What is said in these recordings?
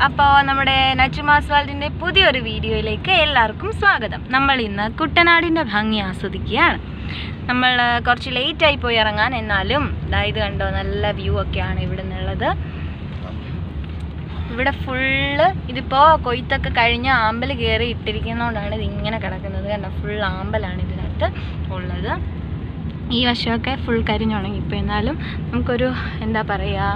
അപ്പോൾ നമ്മുടെ നച്ചുമാസ് വേൾഡിൻ്റെ പുതിയൊരു വീഡിയോയിലേക്ക് എല്ലാവർക്കും സ്വാഗതം നമ്മൾ ഇന്ന് കുട്ടനാടിൻ്റെ ഭംഗി ആസ്വദിക്കുകയാണ് നമ്മൾ കുറച്ച് ലേറ്റ് ആയി പോയി ഇറങ്ങാൻ എന്നാലും ദാ ഇത് കണ്ടോ നല്ല വ്യൂ ഒക്കെയാണ് ഇവിടെ നിന്നുള്ളത് ഇവിടെ ഫുള്ള് ഇതിപ്പോൾ കൊയ്ത്തൊക്കെ കഴിഞ്ഞ് ആമ്പൽ കയറി ഇട്ടിരിക്കുന്നതുകൊണ്ടാണ് ഇത് ഇങ്ങനെ കിടക്കുന്നത് കണ്ടോ ഫുൾ ആമ്പലാണ് ഇതിനകത്ത് ഉള്ളത് ഈ വശമൊക്കെ ഫുൾ കരിഞ്ഞുണങ്ങി ഇപ്പോൾ എന്നാലും നമുക്കൊരു എന്താ പറയുക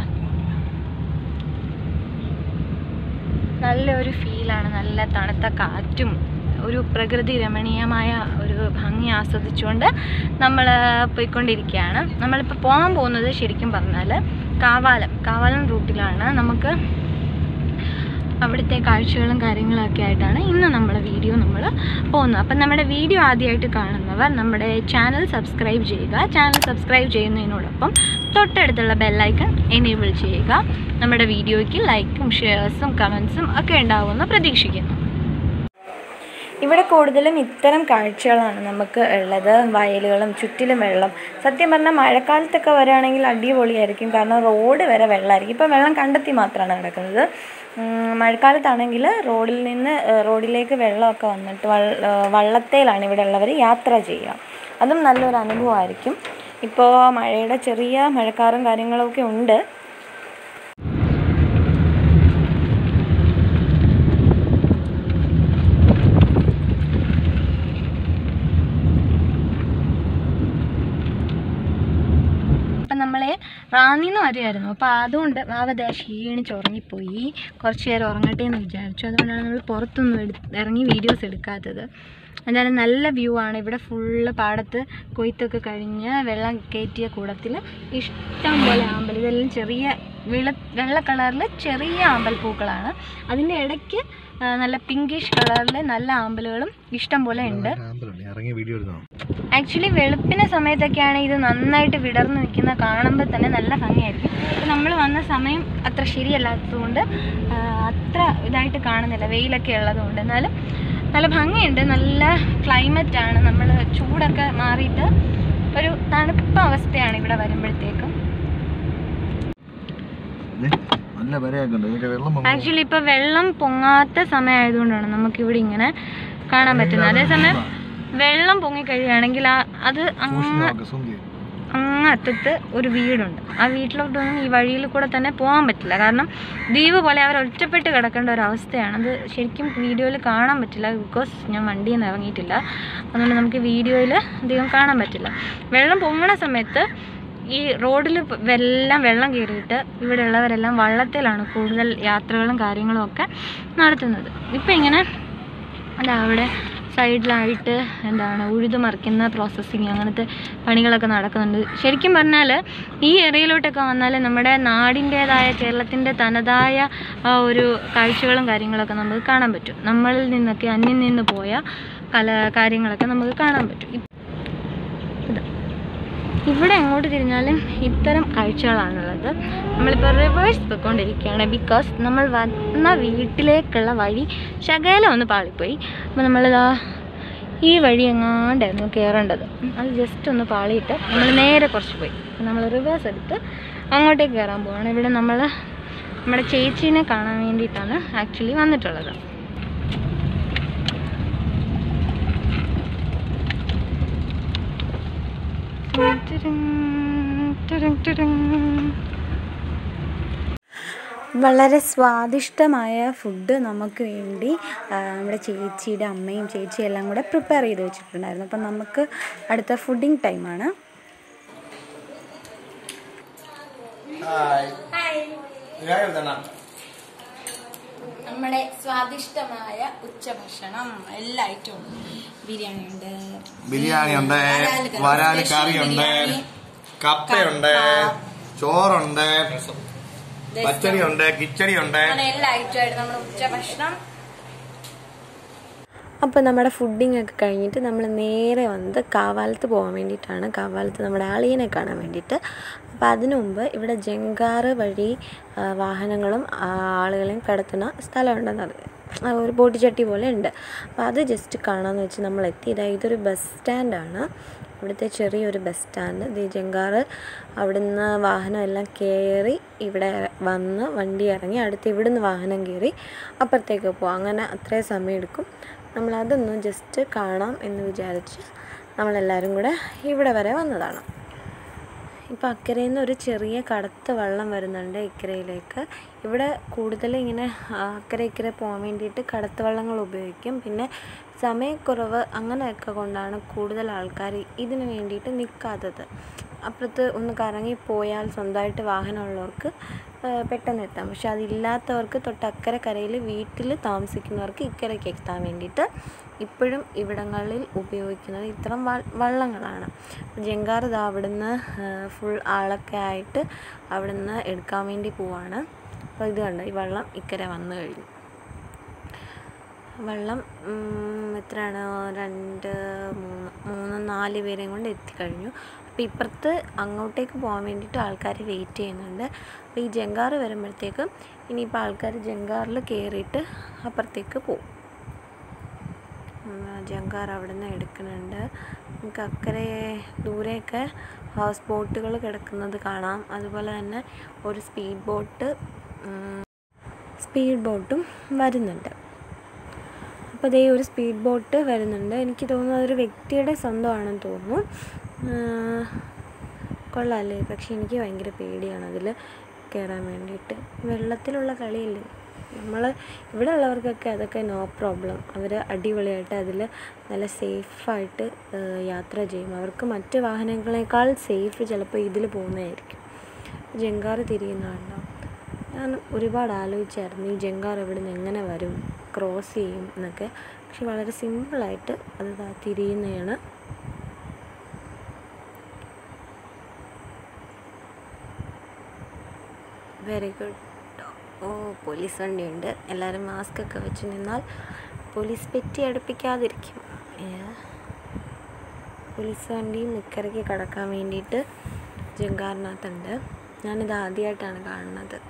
നല്ലൊരു ഫീലാണ് നല്ല തണുത്ത കാറ്റും ഒരു പ്രകൃതി രമണീയമായ ഒരു ഭംഗി ആസ്വദിച്ചുകൊണ്ട് നമ്മൾ പോയിക്കൊണ്ടിരിക്കുകയാണ് നമ്മളിപ്പോൾ പോകാൻ പോകുന്നത് ശരിക്കും പറഞ്ഞാൽ കാവാലം കാവാലം റൂട്ടിലാണ് നമുക്ക് അവിടുത്തെ കാഴ്ചകളും കാര്യങ്ങളൊക്കെ ആയിട്ടാണ് ഇന്ന് നമ്മുടെ വീഡിയോ നമ്മൾ പോകുന്നത് അപ്പം നമ്മുടെ വീഡിയോ ആദ്യമായിട്ട് കാണുന്നവർ നമ്മുടെ ചാനൽ സബ്സ്ക്രൈബ് ചെയ്യുക ചാനൽ സബ്സ്ക്രൈബ് ചെയ്യുന്നതിനോടൊപ്പം തൊട്ടടുത്തുള്ള ബെല്ലൈക്കൺ എനേബിൾ ചെയ്യുക നമ്മുടെ വീഡിയോയ്ക്ക് ലൈക്കും ഷെയർസും കമൻസും ഒക്കെ ഉണ്ടാവുമെന്ന് പ്രതീക്ഷിക്കുന്നു ഇവിടെ കൂടുതലും ഇത്തരം കാഴ്ചകളാണ് നമുക്ക് ഉള്ളത് വയലുകളും ചുറ്റിലും വെള്ളം സത്യം പറഞ്ഞാൽ മഴക്കാലത്തൊക്കെ വരികയാണെങ്കിൽ അടിപൊളിയായിരിക്കും കാരണം റോഡ് വരെ വെള്ളമായിരിക്കും ഇപ്പോൾ വെള്ളം കണ്ടെത്തി മാത്രമാണ് കിടക്കുന്നത് ഉം, മഴക്കാലത്താണെങ്കിൽ റോഡിൽ നിന്ന് ഏഹ്, റോഡിലേക്ക് വെള്ളമൊക്കെ വന്നിട്ട് വള്ള ഏഹ്, വള്ളത്തേലാണ് ഇവിടെ ഉള്ളവർ യാത്ര ചെയ്യുക അതും നല്ലൊരു അനുഭവമായിരിക്കും ഇപ്പോൾ മഴയുടെ ചെറിയ മഴക്കാറും കാര്യങ്ങളൊക്കെ ഉണ്ട് അപ്പം നമ്മളെ റാന്നിന്ന് വരെയായിരുന്നു അപ്പോൾ അതുകൊണ്ട് വാവത ക്ഷീണിച്ച് ഉറങ്ങിപ്പോയി കുറച്ച് നേരം ഉറങ്ങട്ടെ എന്ന് വിചാരിച്ചു അതുകൊണ്ടാണ് നമ്മൾ പുറത്തൊന്നും എടു ഇറങ്ങി വീഡിയോസ് എടുക്കാത്തത് എന്തായാലും നല്ല വ്യൂ ആണ് ഇവിടെ ഫുള്ള് പാടത്ത് കൊയ്ത്തൊക്കെ കഴിഞ്ഞ് വെള്ളം കയറ്റിയ കൂടത്തിൽ ഇഷ്ടം പോലെ ആമ്പൽ ഇതെല്ലാം ചെറിയ വെള്ള വെള്ള കളറിൽ ചെറിയ ആമ്പൽ പൂക്കളാണ് അതിൻ്റെ ഇടയ്ക്ക് ആ, നല്ല പിങ്കിഷ് കളറിൽ നല്ല ആമ്പലുകളും ഇഷ്ടം പോലെ ഉണ്ട് ഇറങ്ങിയ വീഡിയോ എടുക്കണം ആക്ച്വലി വെളുപ്പിന് സമയത്തൊക്കെയാണ് ഇത് നന്നായിട്ട് വിടർന്ന് നിൽക്കുന്ന കാണുമ്പോൾ തന്നെ നല്ല ഭംഗിയായിരിക്കും അപ്പോൾ നമ്മൾ വന്ന സമയം അത്ര ശരിയല്ലാത്തതുകൊണ്ട് ആ, അത്ര ഇതായിട്ട് കാണുന്നില്ല വെയിലൊക്കെ ഉള്ളതുകൊണ്ട് എന്നാലും നല്ല ഭംഗിയുണ്ട് നല്ല ക്ലൈമറ്റ് ആണ് നമ്മൾ ചൂടൊക്കെ മാറിയിട്ട് ഒരു തണുപ്പ് അവസ്ഥയാണ് ഇവിടെ വരുമ്പോഴത്തേക്കും നല്ല വരയാക്കുണ്ട് ഇതിന്റെ വെള്ളം പൊങ്ങും. ആക്ച്വലി ഇപ്പോൾ വെള്ളം പൊങ്ങാത്ത സമയമായതുകൊണ്ടാണ് നമുക്കിവിടെ ഇങ്ങനെ കാണാൻ പറ്റുന്നത് അതേസമയം വെള്ളം പൊങ്ങി കഴിയുകയാണെങ്കിൽ ആ അത് അങ്ങ് സൂക്ഷ്മമാക്ക്, സുന്ദരി. അങ്ങ് അറ്റത്ത് ഒരു വീടുണ്ട് ആ വീട്ടിലോട്ടൊന്നും ഈ വഴിയിൽ കൂടെ തന്നെ പോകാൻ പറ്റില്ല കാരണം ദ്വീപ് പോലെ അവർ ഒറ്റപ്പെട്ട് കിടക്കേണ്ട ഒരു അവസ്ഥയാണ് അത് ശരിക്കും വീഡിയോയിൽ കാണാൻ പറ്റില്ല ബിക്കോസ് ഞാൻ വണ്ടിയിൽ നിന്ന് ഇറങ്ങിയിട്ടില്ല അതുകൊണ്ട് നമുക്ക് വീഡിയോയിൽ അധികം കാണാൻ പറ്റില്ല വെള്ളം പൊങ്ങണ സമയത്ത് ഈ റോഡിൽ എല്ലാം വെള്ളം കയറിയിട്ട് ഇവിടെ ഉള്ളവരെല്ലാം വള്ളത്തിലാണ് കൂടുതൽ യാത്രകളും കാര്യങ്ങളും ഒക്കെ നടത്തുന്നത് ഇപ്പം ഇങ്ങനെ അല്ല അവിടെ സൈഡിലായിട്ട് എന്താണ് ഉഴുതു മറിക്കുന്ന പ്രോസസ്സിങ് അങ്ങനത്തെ പണികളൊക്കെ നടക്കുന്നുണ്ട് ശരിക്കും പറഞ്ഞാൽ ഈ ഏരിയയിലോട്ടൊക്കെ വന്നാൽ നമ്മുടെ നാടിൻ്റേതായ കേരളത്തിൻ്റെ തനതായ ആ ഒരു കാഴ്ചകളും കാര്യങ്ങളൊക്കെ നമുക്ക് കാണാൻ പറ്റും നമ്മളിൽ നിന്നൊക്കെ അന്യം നിന്ന് പോയ കല കാര്യങ്ങളൊക്കെ നമുക്ക് കാണാൻ പറ്റും ഇ- ഇതാ. ഇവിടെ എങ്ങോട്ട് തിരിഞ്ഞാലും ഇത്തരം കാഴ്ചകളാണുള്ളത് നമ്മളിപ്പോൾ റിവേഴ്സ് പോയിക്കൊണ്ടിരിക്കുകയാണ് ബിക്കോസ് നമ്മൾ വന്ന വീട്ടിലേക്കുള്ള വഴി ശകലം ഒന്ന് പാളിപ്പോയി അപ്പോൾ നമ്മളിതാ ഈ വഴി എങ്ങാണ്ടായിരുന്നു കയറേണ്ടത് അത് ജസ്റ്റ് ഒന്ന് പാളിയിട്ട് നമ്മൾ നേരെ കുറച്ച് പോയി നമ്മൾ റിവേഴ്സ് എടുത്ത് അങ്ങോട്ടേക്ക് കയറാൻ പോവാണ് ഇവിടെ നമ്മൾ നമ്മുടെ ചേച്ചീനെ കാണാൻ വേണ്ടിയിട്ടാണ് ആക്ച്വലി വന്നിട്ടുള്ളത് വളരെ സ്വാദിഷ്ടമായ ഫുഡ് നമുക്ക് വേണ്ടി ആ, നമ്മുടെ ചേച്ചിയുടെ അമ്മയും ചേച്ചിയും എല്ലാം കൂടെ പ്രിപ്പയർ ചെയ്ത് വെച്ചിട്ടുണ്ടായിരുന്നു അപ്പം നമുക്ക് അടുത്ത ഫുഡിങ് ടൈമാണ് നമ്മുടെ സ്വാദിഷ്ടമായ ഉച്ചഭക്ഷണം എല്ലാ ഐറ്റവും ബിരിയാണി ഉണ്ട് ബിരിയാണി ഉണ്ട് വരാല് കറിയുണ്ട് കപ്പയുണ്ട് ചോറുണ്ട് പച്ചടി ഉണ്ട് കിച്ചടി ഉണ്ട് അങ്ങനെ എല്ലാ ഐറ്റമായിട്ട് നമ്മുടെ ഉച്ചഭക്ഷണം അപ്പോൾ നമ്മുടെ ഫുഡിങ് ഒക്കെ കഴിഞ്ഞിട്ട് നമ്മൾ നേരെ വന്നത് കാവാലത്ത് പോകാൻ വേണ്ടിയിട്ടാണ് കാവാലത്ത് നമ്മുടെ അളിയനെ കാണാൻ വേണ്ടിയിട്ട് അപ്പോൾ അതിനു മുമ്പ് ഇവിടെ ജങ്കാറ് വഴി ആ, വാഹനങ്ങളും ആ, ആളുകളെയും കടത്തുന്ന സ്ഥലമുണ്ടെന്ന് അറിയാം ആ, ഒരു ബോട്ട് ചട്ടി പോലെ ഉണ്ട് അപ്പോൾ അത് ജസ്റ്റ് കാണാമെന്ന് വെച്ച് നമ്മൾ എത്തിയത് ഇതൊരു ബസ് സ്റ്റാൻഡാണ് ഇവിടുത്തെ ചെറിയൊരു ബസ് സ്റ്റാൻഡ് ദി ജങ്കാറ് അവിടുന്ന് വാഹനം എല്ലാം കയറി ഇവിടെ വന്ന് വണ്ടി ഇറങ്ങി അടുത്ത് ഇവിടുന്ന് വാഹനം കയറി അപ്പുറത്തേക്ക് പോകാം അങ്ങനെ അത്രയും സമയം എടുക്കും നമ്മളതൊന്ന് ജസ്റ്റ് കാണാം എന്ന് വിചാരിച്ച് നമ്മളെല്ലാവരും കൂടെ ഇവിടെ വരെ വന്നതാണ് ഇപ്പോൾ അക്കരയിൽ നിന്ന് ഒരു ചെറിയ കടത്ത് വെള്ളം വരുന്നുണ്ട് ഇക്കരയിലേക്ക് ഇവിടെ കൂടുതൽ ഇങ്ങനെ ആ, അക്കരെ ഇക്കരെ പോകാൻ വേണ്ടിയിട്ട് കടത്ത് വള്ളങ്ങൾ ഉപയോഗിക്കും പിന്നെ സമയക്കുറവ് അങ്ങനെയൊക്കെ കൊണ്ടാണ് കൂടുതൽ ആൾക്കാർ ഇതിന് വേണ്ടിയിട്ട് നിൽക്കാത്തത് അപ്പുറത്ത് ഒന്ന് കറങ്ങി പോയാൽ സ്വന്തമായിട്ട് വാഹനമുള്ളവർക്ക് ആ, പെട്ടെന്ന് എത്താം പക്ഷെ അതില്ലാത്തവർക്ക് തൊട്ടക്കരെ കരയിൽ വീട്ടിൽ താമസിക്കുന്നവർക്ക് ഇക്കരയ്ക്ക് എത്താൻ വേണ്ടിയിട്ട് ഇപ്പോഴും ഇവിടങ്ങളിൽ ഉപയോഗിക്കുന്നത് ഇത്തരം വ വള്ളങ്ങളാണ് ജങ്കാർ ഇതാ അവിടുന്ന് ഫുൾ ആളൊക്കെ ആയിട്ട് അവിടുന്ന് എടുക്കാൻ വേണ്ടി പോവാണ് അപ്പോൾ ഇത് കണ്ടോ ഈ വള്ളം ഇക്കരെ വന്നു കഴിഞ്ഞു വെള്ളം ഉം, എത്രയാണ് രണ്ട് മൂന്ന് മൂന്ന് നാല് പേരെയും കൊണ്ട് എത്തിക്കഴിഞ്ഞു അപ്പോൾ ഇപ്പുറത്ത് അങ്ങോട്ടേക്ക് പോകാൻ വേണ്ടിയിട്ട് ആൾക്കാർ വെയിറ്റ് ചെയ്യുന്നുണ്ട് അപ്പോൾ ഈ ജങ്കാറ് വരുമ്പോഴത്തേക്കും ഇനിയിപ്പോൾ ആൾക്കാർ ജങ്കാറിൽ കയറിയിട്ട് അപ്പുറത്തേക്ക് പോകും ഉം, ജങ്കാർ അവിടെ നിന്ന് എടുക്കുന്നുണ്ട് നമുക്ക് അക്കരെ ദൂരെയൊക്കെ ഹൗസ് ബോട്ടുകൾ കിടക്കുന്നത് കാണാം അതുപോലെ തന്നെ ഒരു സ്പീഡ് ബോട്ട് സ്പീഡ് ബോട്ടും വരുന്നുണ്ട് അപ്പോൾ ദേ ഒരു സ്പീഡ് ബോട്ട് വരുന്നുണ്ട് എനിക്ക് തോന്നുന്നു അതൊരു വ്യക്തിയുടെ സ്വന്തമാണെന്ന് തോന്നുന്നു ആഹ് കൊള്ളാമല്ലേ പക്ഷെ എനിക്ക് ഭയങ്കര പേടിയാണ് അതിൽ കയറാൻ വേണ്ടിയിട്ട് വെള്ളത്തിലുള്ള കളിയല്ലേ നമ്മൾ ഇവിടെ ഉള്ളവർക്കൊക്കെ അതൊക്കെ നോ പ്രോബ്ലം അവർ അടിപൊളിയായിട്ട് അതിൽ നല്ല സേഫായിട്ട് യാത്ര ചെയ്യും അവർക്ക് മറ്റ് വാഹനങ്ങളെക്കാൾ സേഫ് ചിലപ്പോൾ ഇതിൽ പോകുന്നതായിരിക്കും ജങ്കാറ് തിരിയുന്നുണ്ടോ ഞാൻ ഒരുപാട് ആലോചിച്ചായിരുന്നു ഈ ജങ്കാർ ഇവിടെ നിന്ന് എങ്ങനെ വരും ക്രോസ് ചെയ്യും എന്നൊക്കെ പക്ഷെ വളരെ സിമ്പിളായിട്ട് അത് ദാ തിരിയുന്നതാണ് വെരി ഗുഡ് ഓ പോലീസ് വണ്ടിയുണ്ട് എല്ലാവരും മാസ്ക് ഒക്കെ വെച്ച് നിന്നാൽ പോലീസ് പെറ്റി അടുപ്പിക്കാതിരിക്കും ഏ. പോലീസ് വണ്ടിയും ഇക്കരയ്ക്ക് കടക്കാൻ വേണ്ടിയിട്ട് ജങ്കാറിനകത്തുണ്ട് ഞാനിത് ആദ്യമായിട്ടാണ് കാണുന്നത്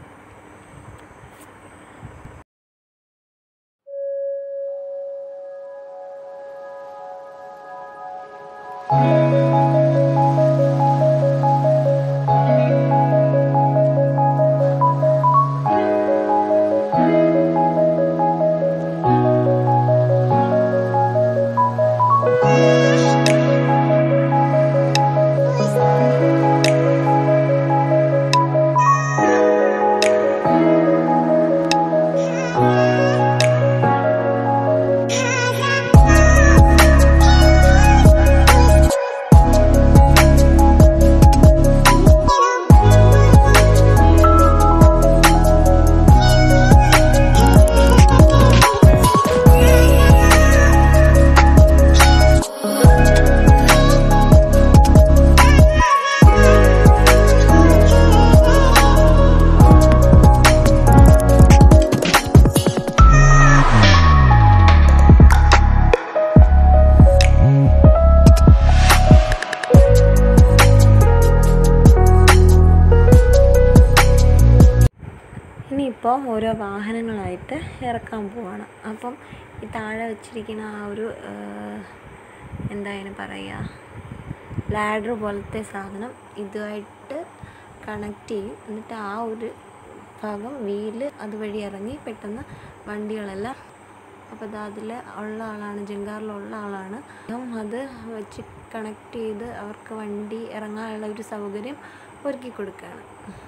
ഇനിയിപ്പോൾ ഓരോ വാഹനങ്ങളായിട്ട് ഇറക്കാൻ പോവാണ് അപ്പം ഈ താഴെ വെച്ചിരിക്കുന്ന ആ ഒരു ഏഹ്, എന്താ അതിന് പറയുക ലാഡർ പോലത്തെ സാധനം ഇതുമായിട്ട് കണക്ട് ചെയ്യും എന്നിട്ട് ആ ഒരു ഭാഗം വീല് അതുവഴി ഇറങ്ങി പെട്ടെന്ന് വണ്ടികളെല്ലാം അപ്പോൾ അത് അതിൽ ഉള്ള ആളാണ് ജങ്കാറിലുള്ള ആളാണ് അപ്പം അത് വെച്ച് കണക്ട് ചെയ്ത് അവർക്ക് വണ്ടി ഇറങ്ങാനുള്ള ഒരു സൗകര്യം ഒരുക്കി കൊടുക്കുകയാണ്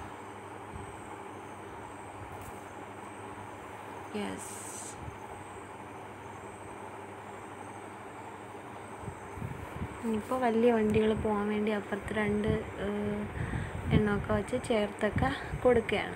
യെസ് ഇപ്പോൾ വലിയ വണ്ടികൾ പോകാൻ വേണ്ടി അപ്പുറത്ത് രണ്ട് ഏഹ്, എണ്ണമൊക്കെ വെച്ച് ചേർത്തൊക്കെ കൊടുക്കുകയാണ്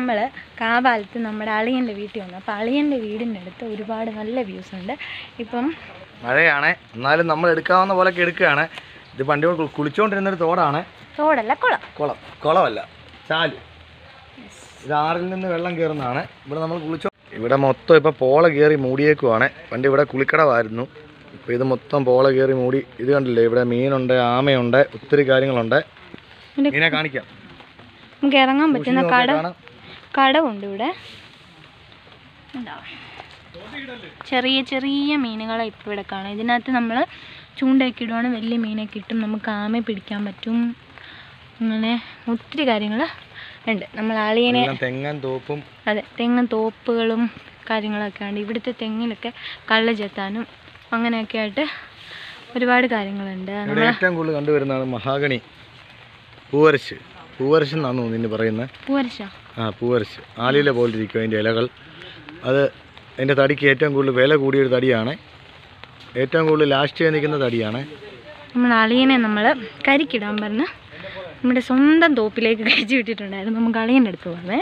നമ്മൾ കാവാലത്ത് നമ്മുടെ അളിയൻ്റെ വീട്ടിൽ വന്നു അപ്പോൾ അളിയൻ്റെ വീടിൻ്റെ അടുത്ത് ഒരുപാട് നല്ല വ്യൂസ് ഉണ്ട് ഇപ്പം മഴയാണ് എന്നാലും നമ്മൾ എടുക്കാവുന്ന പോലൊക്കെ എടുക്കുകയാണ് ഇത് പണ്ട് കു- കുളിച്ചുകൊണ്ടിരുന്നൊരു തോടാണ് തോടല്ല കുളം കുളം കുളമല്ല ചാല് ഇത് ആറിൽ നിന്ന് വെള്ളം കയറുന്നതാണ് ഇവിടെ നമ്മൾ കുളിച്ചോ ഇവിടെ മൊത്തം ഇപ്പോൾ പോള കയറി മൂടിയേക്കുവാണ് പണ്ട് ഇവിടെ കുളിക്കടവായിരുന്നു ഇപ്പോൾ ഇത് മൊത്തം പോള കയറി മൂടി ഇത് കണ്ടില്ലേ ഇവിടെ മീനുണ്ട് ആമയുണ്ട് ഒത്തിരി കാര്യങ്ങളുണ്ട് ഇതിൻ്റെ മീനെ കാണിക്കാം നമുക്ക് ഇറങ്ങാൻ പറ്റുന്ന സൂക്ഷിച്ച് കട നോക്കിയാൽ കാണാം. കടവുണ്ട് ഇവിടെ ഉണ്ടോ? ചെറിയ ചെറിയ മീനുകളെ ഇപ്പോൾ ഇവിടെ കാണാം ഇതിനകത്ത് നമ്മൾ ചൂണ്ടയൊക്കെ ഇടുവാണ് വലിയ മീനെ കിട്ടും നമുക്ക് ആമയെ പിടിക്കാൻ പറ്റും അങ്ങനെ ഒത്തിരി കാര്യങ്ങൾ ഉണ്ട് നമ്മൾ അളിയനെ എല്ലാം തെങ്ങൻ തോപ്പും അതെ തെങ്ങും തോപ്പുകളും കാര്യങ്ങളൊക്കെ ഉണ്ട് ഇവിടുത്തെ തെങ്ങിലൊക്കെ കള്ള് ചെത്താനും അങ്ങനെയൊക്കെ ആയിട്ട് ഒരുപാട് കാര്യങ്ങളുണ്ട് ഇവിടെ നമ്മൾ ഏറ്റവും കൂടുതൽ കണ്ടുവരുന്നതാണ് മഹാഗണി പൂവരശ് പൂവരശ് എന്നാണ് തോന്നുന്നു പറയുന്നത് പൂവരശ ആ പൂവരശ് ആലില പോലെ ഇരിക്കും അതിൻ്റെ ഇലകൾ അത് അതിൻ്റെ തടിക്ക് ഏറ്റവും കൂടുതൽ വില കൂടിയൊരു തടിയാണ് ഏറ്റവും കൂടുതൽ ലാസ്റ്റ് ചെയ്ത് നിൽക്കുന്ന തടിയാണ് നമ്മൾ അളിയനെ നമ്മൾ കരിക്കിടാൻ പറഞ്ഞ് നമ്മുടെ സ്വന്തം തോപ്പിലേക്ക് കഴിച്ചു വിട്ടിട്ടുണ്ടായിരുന്നു നമുക്ക് അളിയൻ്റെ അടുത്ത് പോകാമേ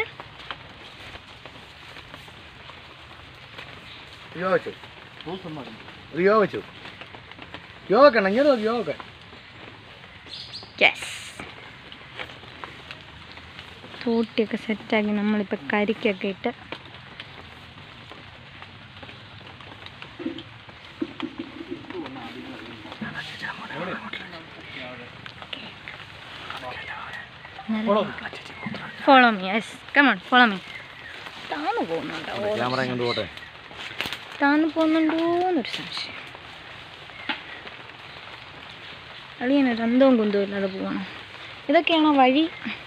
യോഗച്ചു യോഗച്ചു യോഗക്കണം ഇങ്ങനെ നോക്കി യോഗ യെസ് തോട്ടിയൊക്കെ സെറ്റാക്കി നമ്മളിപ്പോൾ കരിക്കൊക്കെ ഇട്ട് follow me yes come on follow me താന്ന് പോകുന്നുണ്ടോ ക്യാമറ ഇങ്ങോട്ട് പോട്ടെ താന്ന് പോകുന്നുണ്ടോന്നൊരു സംശയം അളിയനൊരു അന്തവും കുന്തവും ഇല്ലാതെ പോകണം ഇതൊക്കെയാണോ വഴി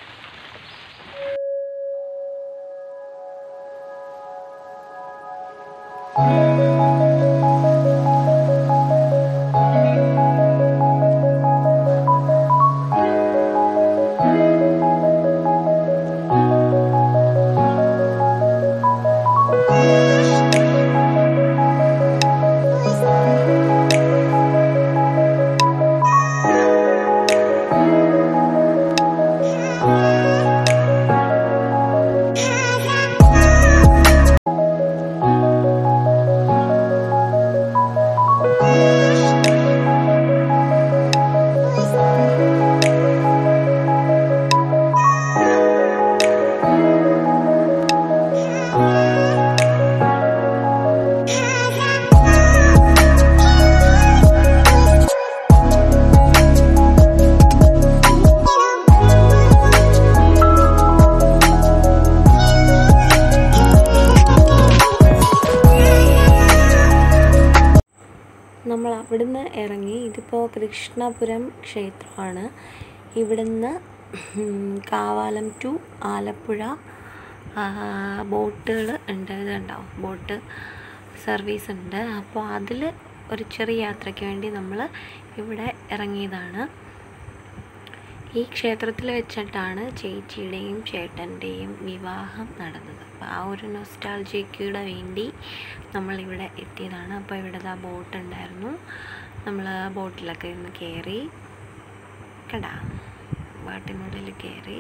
നമ്മൾ അവിടുന്ന് ഇറങ്ങി ഇതിപ്പോൾ കൃഷ്ണപുരം ക്ഷേത്രമാണ് ഇവിടുന്ന് ഉം, കാവാലം ടു ആലപ്പുഴ ബോട്ടുകൾ ഉണ്ട് ഇതുണ്ടാവും ബോട്ട് സർവീസ് ഉണ്ട് അപ്പോൾ അതിൽ ഒരു ചെറിയ യാത്രയ്ക്ക് വേണ്ടി നമ്മൾ ഇവിടെ ഇറങ്ങിയതാണ് ഈ ക്ഷേത്രത്തിൽ വെച്ചിട്ടാണ് ചേച്ചിയുടെയും ചേട്ടൻ്റെയും വിവാഹം നടന്നത് അപ്പോൾ ആ ഒരു നൊസ്റ്റാൾജിയക്കൂടെ വേണ്ടി നമ്മളിവിടെ എത്തിയതാണ് അപ്പോൾ ഇവിടെ ആ ബോട്ട് ഉണ്ടായിരുന്നു നമ്മൾ ബോട്ടിലൊക്കെ ഇന്ന് കയറി കണ്ടാ ബോട്ടിനുള്ളിൽ കയറി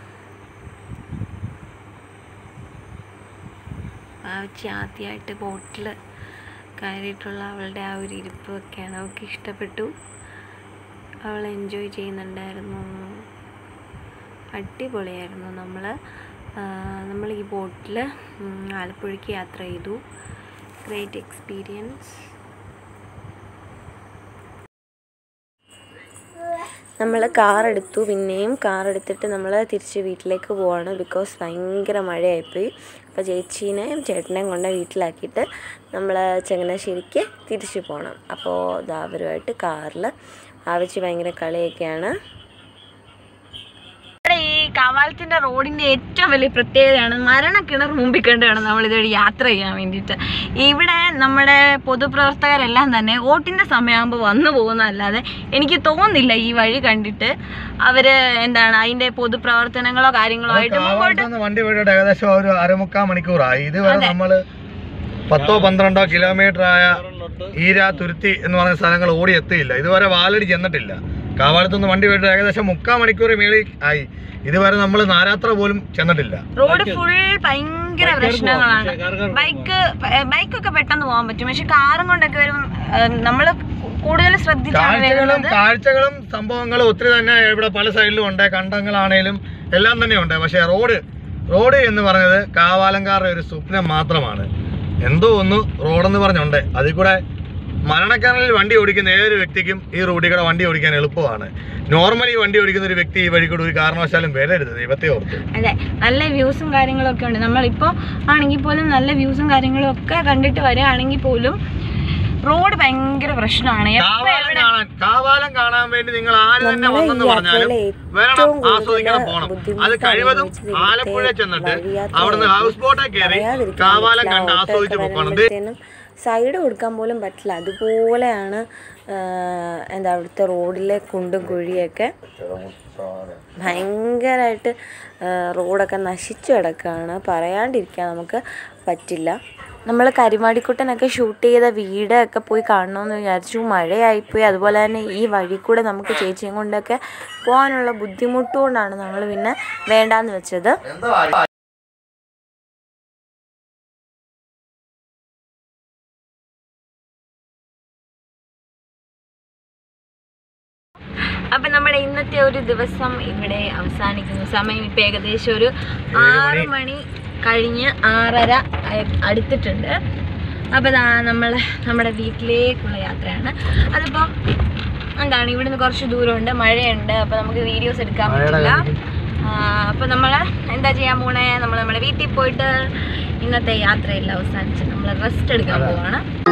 ആവശ്യം ആദ്യമായിട്ട് ബോട്ടിൽ കയറിയിട്ടുള്ള അവളുടെ ആ ഒരു ഇരിപ്പൊക്കെയാണ് അവൾക്ക് ഇഷ്ടപ്പെട്ടു അവൾ എൻജോയ് ചെയ്യുന്നുണ്ടായിരുന്നു അടിപൊളിയായിരുന്നു നമ്മൾ നമ്മൾ ഈ ബോട്ടിൽ ആലപ്പുഴയ്ക്ക് യാത്ര ചെയ്തു ഗ്രേറ്റ് എക്സ്പീരിയൻസ് നമ്മൾ കാർ എടുത്തു പിന്നെയും കാർ എടുത്തിട്ട് നമ്മൾ തിരിച്ച് വീട്ടിലേക്ക് പോവാണ് ബിക്കോസ് ഭയങ്കര മഴയായിപ്പോയി അപ്പോൾ ചേച്ചീനെയും ചേട്ടനെയും കൊണ്ട് വീട്ടിലാക്കിയിട്ട് നമ്മൾ ചങ്ങനാശ്ശേരിക്ക് തിരിച്ചു പോകണം അപ്പോൾ ഇതാ അവരുമായിട്ട് കാറിൽ ആവശ്യം ഭയങ്കര കളിയൊക്കെയാണ് ഇവിടെ ഈ കവാലത്തിന്റെ റോഡിന്റെ ഏറ്റവും വലിയ പ്രത്യേകതയാണ് മരണക്കിണർ മുമ്പിൽ കണ്ടാണ് നമ്മൾ ഇതുവഴി യാത്ര ചെയ്യാൻ വേണ്ടിയിട്ട് ഇവിടെ നമ്മുടെ പൊതുപ്രവർത്തകരെല്ലാം തന്നെ വോട്ടിന്റെ സമയമാകുമ്പോൾ വന്നു പോകുന്നതല്ലാതെ എനിക്ക് തോന്നുന്നില്ല ഈ വഴി കണ്ടിട്ട് അവര് എന്താണ് അതിന്റെ പൊതുപ്രവർത്തനങ്ങളോ കാര്യങ്ങളോ ആയിട്ട് മുമ്പോട്ട് കാവാലത്തുനിന്ന് വണ്ടി പോയിട്ട് ഏകദേശം ഒരു അരമുക്കാൽ മണിക്കൂറായി ഇതുവരെ നമ്മള് പത്തോ പന്ത്രണ്ടോ കിലോമീറ്റർ ആയ ഈര തുരുത്തി എന്ന് പറയുന്ന സ്ഥലങ്ങൾ ഓടി എത്തിയില്ല ഇതുവരെ വാലടി ചെന്നിട്ടില്ല കാവാലത്തുനിന്ന് വണ്ടി പോയിട്ട് ഏകദേശം മുക്കാൽ മണിക്കൂർ മേളിൽ ആയി ഇതുവരെ നമ്മൾ നാരാത്ര പോലും ചെന്നിട്ടില്ല റോഡ് ഫുൾ ഭയങ്കര പ്രശ്നങ്ങളാണ് ബൈക്ക് ബൈക്കൊക്കെ പെട്ടെന്ന് പോകാൻ പറ്റും പക്ഷെ കാറും കൊണ്ടൊക്കെ വരും നമ്മൾ കൂടുതൽ ശ്രദ്ധിച്ചാണ് കാഴ്ചകളും വരുന്നത് കാഴ്ചകളും സംഭവങ്ങളും ഒത്തിരി തന്നെ ഇവിടെ പല സൈഡിലും ഉണ്ട് കണ്ടങ്ങളാണേലും എല്ലാം തന്നെ ഉണ്ട് പക്ഷേ റോഡ് റോഡ് എന്ന് പറഞ്ഞത് കാവാലങ്കാരുടെ ഒരു സ്വപ്നം മാത്രമാണ് എന്തോ ഒന്ന് റോഡെന്ന് പറഞ്ഞുണ്ട് അതിൽ കൂടെ മരണക്കാരനിൽ വണ്ടി ഓടിക്കുന്ന ഏതൊരു വ്യക്തിക്കും ഈ റോഡിൽ കൂടെ വണ്ടി ഓടിക്കാൻ എളുപ്പമാണ് നോർമലി വണ്ടി ഓടിക്കുന്ന ഒരു വ്യക്തി ഈ വഴി കൂടെ ഒരു കാരണവശാലും വരരുത് ദൈവത്തെ ഓർത്ത് അതെ നല്ല വ്യൂസും കാര്യങ്ങളും ഒക്കെ ഉണ്ട് നമ്മളിപ്പോൾ ആണെങ്കിൽ പോലും നല്ല വ്യൂസും കാര്യങ്ങളും ഒക്കെ കണ്ടിട്ട് വരികയാണെങ്കിൽ പോലും റോഡ് ഭയങ്കര പ്രശ്നമാണ് എപ്പോ കാവാലം എവിടെ കാണാൻ കാവാലം കാണാൻ വേണ്ടി നിങ്ങൾ ആര് തന്നെ വന്നെന്ന് പറഞ്ഞാലും വരണം ആസ്വദിക്കണം പോണം അത് കഴിവതും ആലപ്പുഴ ചെന്നിട്ട് അവിടുന്ന് ഹൗസ് ബോട്ടെ കയറി കാവാലം കണ്ട് ആസ്വദിച്ച് പോക്കണം ഇത് സൈഡ് കൊടുക്കാൻ പോലും പറ്റില്ല അതുപോലെയാണ് ആ, എന്താ അവിടുത്തെ റോഡിലെ കുണ്ടും കുഴിയൊക്കെ ഭയങ്കരമായിട്ട് റോഡൊക്കെ നശിച്ചു കിടക്കുകയാണ് പറയാണ്ടിരിക്കാൻ നമുക്ക് പറ്റില്ല നമ്മൾ കരിമാടിക്കുട്ടനൊക്കെ ഷൂട്ട് ചെയ്ത വീടൊക്കെ പോയി കാണണമെന്ന് വിചാരിച്ചു മഴയായിപ്പോയി അതുപോലെ തന്നെ ഈ വഴി കൂടെ നമുക്ക് ചേച്ചിയും കൊണ്ടൊക്കെ പോകാനുള്ള ബുദ്ധിമുട്ട് കൊണ്ടാണ് നമ്മൾ പിന്നെ വേണ്ടാന്ന് വെച്ചത് അപ്പൊ നമ്മുടെ ഇന്നത്തെ ഒരു ദിവസം ഇവിടെ അവസാനിക്കുന്നു സമയം ഇപ്പൊ ഏകദേശം ഒരു ആറ് മണി കഴിഞ്ഞ് ആറര ആയ- അടുത്തിട്ടുണ്ട് അപ്പൊ ദാ നമ്മൾ നമ്മുടെ വീട്ടിലേക്കുള്ള യാത്രയാണ് അതിപ്പം എന്താണ് ഇവിടുന്ന് കുറച്ച് ദൂരമുണ്ട് മഴയുണ്ട് അപ്പൊ നമുക്ക് വീഡിയോസ് എടുക്കാൻ പറ്റില്ല ആ, അപ്പൊ നമ്മൾ എന്താ ചെയ്യാൻ പോണേ നമ്മൾ നമ്മുടെ വീട്ടിൽ പോയിട്ട് ഇന്നത്തെ യാത്രയെല്ലാം അവസാനിച്ച് നമ്മൾ റെസ്റ്റ് എടുക്കാൻ പോവാണ്